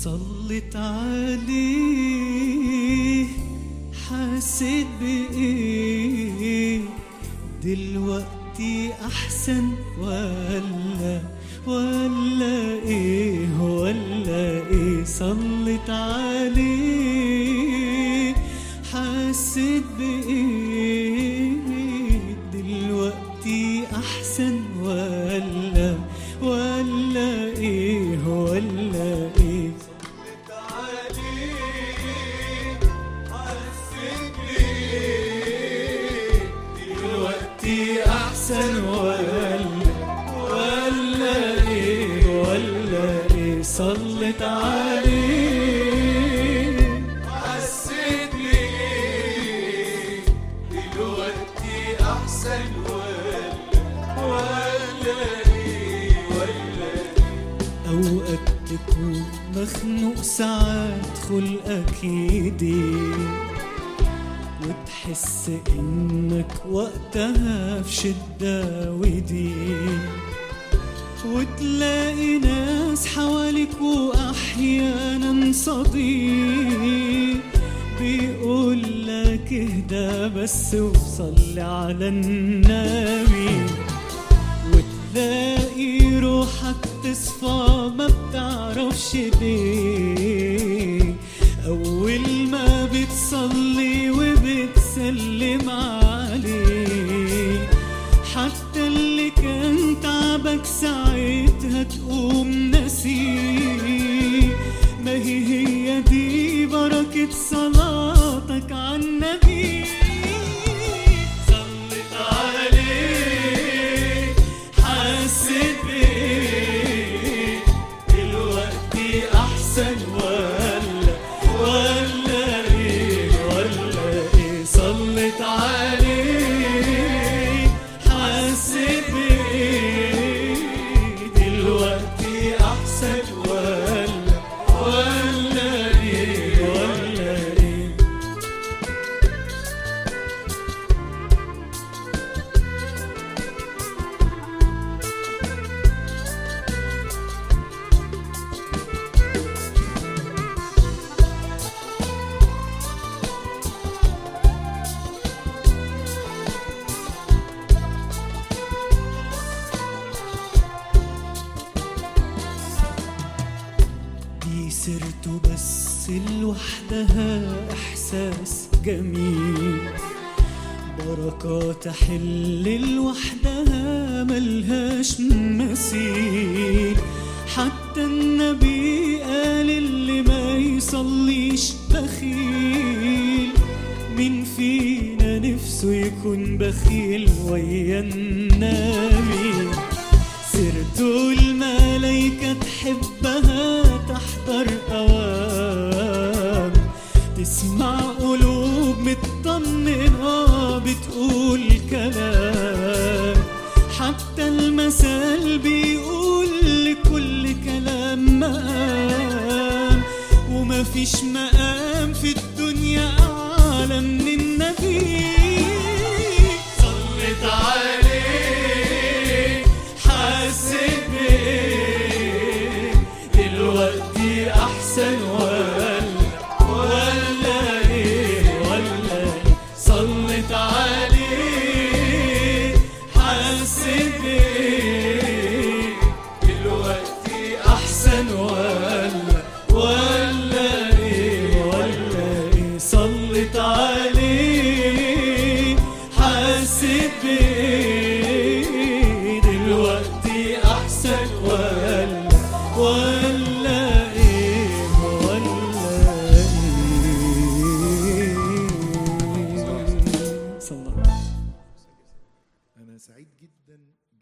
صلت عليه حسيت بإيه دلوقتي أحسن ولا ولا إيه ولا إيه صلت عليه حسيت بإيه دلوقتي أحسن ولا ولا إيه ولا إيه دلوقتي أحسن ولا ولا إيه ولا إيه صلت عليه حسيت ليه دلوقتي احسن ولا ولا ايه ولا أوقات تكون مخنوق ساعات خلقك يضيق وتحس إنك وقتها في شدة وضيق وتلاقي ناس حواليك وأحيانا صديق بيقول لك اهدى بس وصلي على النبي وتلاقي روحك تصفى ما بتعرفش ليه أول ما بتصلي وبتسلم عليه حتى اللي كان تعبك ساعتها تقوم نسيه ما هي هي دي بركة صلاتك على النبي صلت عليه حسيت بيه دلوقتي أحسن ولا ولا إيه ولا إيه صلت عليه حسيت بيه دلوقتي أحسن ولا ولا إيه ولا إيه دي سيرته بس لوحدها إحساس جميل بركات حل لوحدها ملهاش مثيل حتى النبي قال اللي ما يصليش بخيل مين فينا نفسه يكون بخيل ويا النبي سيرته الملايكة تحبها تحضر أوام تسمع قلوب مطمنة بتقول كلام حتى المثل بيقول لكل كلام مقام وما فيش مقام في الدنيا أعلى من النبي صلت عليه حسيت بيه دلوقتي أحسن ولا ولا إيه ولا إيه صلت عليه حسيت بيه دلوقتي أحسن ولا ولا إيه ولا إيه صلت عليه حسيت بيه دلوقتي أحسن ولا ولا إيه ولا إيه صلى الله أنا سعيد جدا